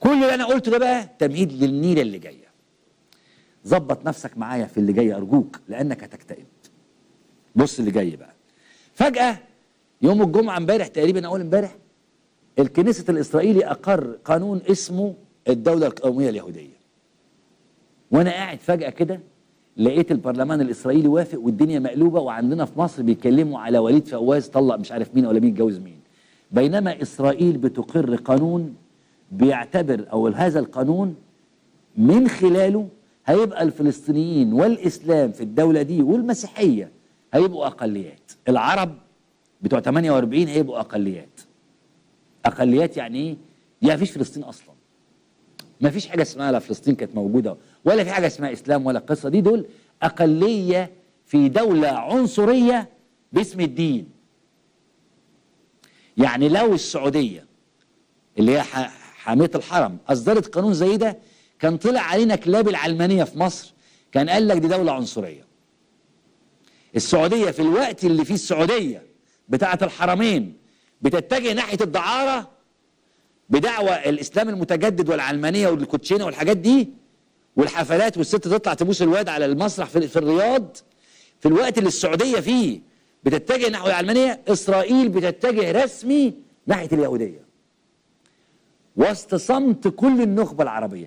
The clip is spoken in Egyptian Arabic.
كل اللي انا قلته ده بقى تمهيد للنيله اللي جايه ظبط نفسك معايا في اللي جاي ارجوك لانك هتكتئب بص اللي جاي بقى فجاه يوم الجمعه امبارح تقريبا اول امبارح الكنيسة الإسرائيلي أقر قانون اسمه الدولة القومية اليهودية وأنا قاعد فجأة كده لقيت البرلمان الإسرائيلي وافق والدنيا مقلوبة وعندنا في مصر بيتكلموا على وليد فواز طلق مش عارف مين ولا مين اتجوز مين بينما إسرائيل بتقر قانون بيعتبر أو هذا القانون من خلاله هيبقى الفلسطينيين والإسلام في الدولة دي والمسيحية هيبقوا أقليات العرب بتوع 48 هيبقوا أقليات اقليات يعني ايه؟ يعني مفيش فلسطين اصلا. ما فيش حاجه اسمها لا فلسطين كانت موجوده ولا في حاجه اسمها اسلام ولا القصه دي دول اقليه في دوله عنصريه باسم الدين. يعني لو السعوديه اللي هي حاميه الحرم اصدرت قانون زي ده كان طلع علينا كلاب العلمانيه في مصر كان قال لك دي دوله عنصريه. السعوديه في الوقت اللي فيه السعوديه بتاعه الحرمين بتتجه ناحيه الدعاره بدعوى الاسلام المتجدد والعلمانيه والكوتشينه والحاجات دي والحفلات والست تطلع تبوس الواد على المسرح في, في الرياض في الوقت اللي السعوديه فيه بتتجه نحو العلمانيه اسرائيل بتتجه رسمي ناحيه اليهوديه وسط صمت كل النخبه العربيه